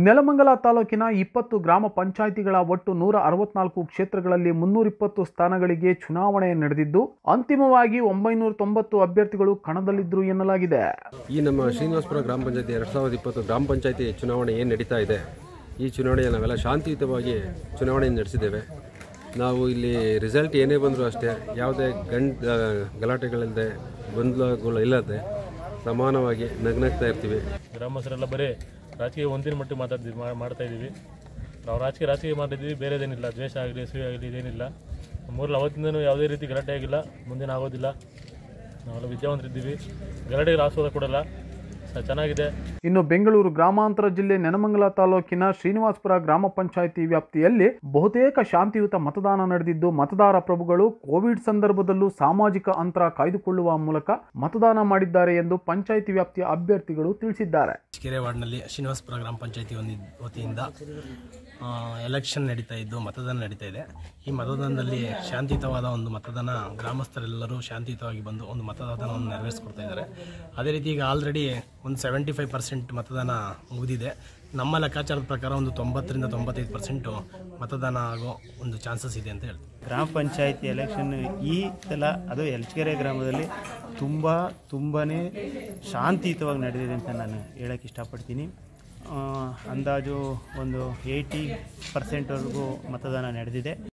ನೆಲಮಂಗಲ ತಾಲೂಕಿನ ಇಪ್ಪತ್ತು ಗ್ರಾಮ ಪಂಚಾಯಿತಿಗಳ ಒಟ್ಟು ನೂರ ಅರವತ್ನಾಲ್ಕು ಕ್ಷೇತ್ರಗಳಲ್ಲಿ ಮುನ್ನೂರಿಪ್ಪತ್ತು ಸ್ಥಾನಗಳಿಗೆ ಚುನಾವಣೆ ನಡೆದಿದ್ದು ಅಂತಿಮವಾಗಿ ಒಂಬೈನೂರ ತೊಂಬತ್ತು ಅಭ್ಯರ್ಥಿಗಳು ಕಣದಲ್ಲಿದ್ದರು ಎನ್ನಲಾಗಿದೆ ಈ ನಮ್ಮ ಶ್ರೀನಿವಾಸಪುರ ಗ್ರಾಮ ಪಂಚಾಯತಿ ಎರಡು ಸಾವಿರದ ಇಪ್ಪತ್ತು ಗ್ರಾಮ ಪಂಚಾಯತಿ ಚುನಾವಣೆ ಏನು ನಡೀತಾ ಇದೆ ಈ ಚುನಾವಣೆಯಲ್ಲಿ ನಾವೆಲ್ಲ ಶಾಂತಿಯುತವಾಗಿ ಚುನಾವಣೆಯನ್ನು ನಡೆಸಿದ್ದೇವೆ ನಾವು ಇಲ್ಲಿ ರಿಸಲ್ಟ್ ಏನೇ ಬಂದರೂ ಅಷ್ಟೇ ಯಾವುದೇ ಗಂಡ್ ಆ, ಗಲಾಟೆಗಳಿಲ್ಲದೆ ಗೊಂದಲಗಳು ಇಲ್ಲದೆ ಸಮಾನವಾಗಿ ನಗ್ನಗ್ತಾ ಇರ್ತೀವಿ ಗ್ರಾಮಸ್ಥರೆಲ್ಲ ಬರೀ ರಾಜಕೀಯ ಒಂದಿನ ಮಟ್ಟಿಗೆ ಮಾತಾಡ್ತೀವಿ ಮಾ- ಮಾಡ್ತಾ ಇದ್ದೀವಿ ನಾವು ರಾಜಕೀಯ ರಾಜಕೀಯ ಮಾಡಿದ್ದೀವಿ ಬೇರೆದೇನಿಲ್ಲ ದ್ವೇಷ ಆಗಲಿ ಹಸಿವೆ ಆಗಲಿ ಇದೇನಿಲ್ಲ ನಮ್ಮೂರಲ್ಲಿ ಅವತ್ತಿಂದನೂ ಯಾವುದೇ ರೀತಿ ಗಲಾಟೆ ಆಗಿಲ್ಲ ಮುಂದಿನ ಆಗೋದಿಲ್ಲ ನಾವೆಲ್ಲ ವಿದ್ಯಾವಂತರಿದ್ದೀವಿ ಗಲಾಟೆಗೆ ಆಸ್ವಾದ ಕೊಡಲ್ಲ ಸ- ಚೆನ್ನಾಗಿದೆ ಇನ್ನು ಬೆಂಗಳೂರು ಗ್ರಾಮಾಂತರ ಜಿಲ್ಲೆ ನೆನಮಂಗಲ ತಾಲೂಕಿನ ಶ್ರೀನಿವಾಸಪುರ ಗ್ರಾಮ ಪಂಚಾಯಿತಿ ವ್ಯಾಪ್ತಿಯಲ್ಲಿ ಬಹುತೇಕ ಶಾಂತಿಯುತ ಮತದಾನ ನಡೆದಿದ್ದು ಮತದಾರ ಪ್ರಭುಗಳು ಕೋವಿಡ್ ಸಂದರ್ಭದಲ್ಲೂ ಸಾಮಾಜಿಕ ಅಂತರ ಕಾಯ್ದುಕೊಳ್ಳುವ ಮೂಲಕ ಮತದಾನ ಮಾಡಿದ್ದಾರೆ ಎಂದು ಪಂಚಾಯಿತಿ ವ್ಯಾಪ್ತಿಯ ಅಭ್ಯರ್ಥಿಗಳು ತಿಳಿಸಿದ್ದಾರೆ ಕೆರೆ ವಾರ್ಡ್ನಲ್ಲಿ ಶ್ರೀನಿವಾಸಪುರ ಗ್ರಾಮ ಪಂಚಾಯತಿ ಒಂದು ವತಿಯಿಂದ ಆ, ಎಲೆಕ್ಷನ್ ನಡೀತಾ ಇದ್ದು ಮತದಾನ ನಡೀತಾ ಇದೆ ಈ ಮತದಾನದಲ್ಲಿ ಶಾಂತಿಯುತವಾದ ಒಂದು ಮತದಾನ ಗ್ರಾಮಸ್ಥರೆಲ್ಲರೂ ಶಾಂತಿಯುತವಾಗಿ ಬಂದು ಒಂದು ಮತದಾನವನ್ನು ನೆರವೇರಿಸ್ಕೊಡ್ತಾ ಇದ್ದಾರೆ ಅದೇ ರೀತಿ ಈಗ ಆಲ್ರೆಡಿ ಒಂದು ಸೆವೆಂಟಿ ಫೈವ್ ಪರ್ಸೆಂಟ್ ಮತದಾನ ಮುಗಿದಿದೆ ನಮ್ಮ ಲೆಕ್ಕಾಚಾರದ ಪ್ರಕಾರ ಒಂದು ತೊಂಬತ್ತರಿಂದ ತೊಂಬತ್ತೈದು ಪರ್ಸೆಂಟು ಮತದಾನ ಆಗೋ ಒಂದು ಚಾನ್ಸಸ್ ಇದೆ ಅಂತ ಹೇಳ್ತೀವಿ ಗ್ರಾಮ ಪಂಚಾಯತಿ ಎಲೆಕ್ಷನ್ ಈ ಸಲ ಅದು ಎಲ್ಚಗೆರೆ ಗ್ರಾಮದಲ್ಲಿ ತುಂಬ ತುಂಬಾ ಶಾಂತಿಯುತವಾಗಿ ನಡೆದಿದೆ ಅಂತ ನಾನು ಹೇಳಕ್ಕೆ ಇಷ್ಟಪಡ್ತೀನಿ ಆ, ಅಂದಾಜು ಒಂದು ಏಯ್ಟಿ ಪರ್ಸೆಂಟ್ವರೆಗೂ ಮತದಾನ ನಡೆದಿದೆ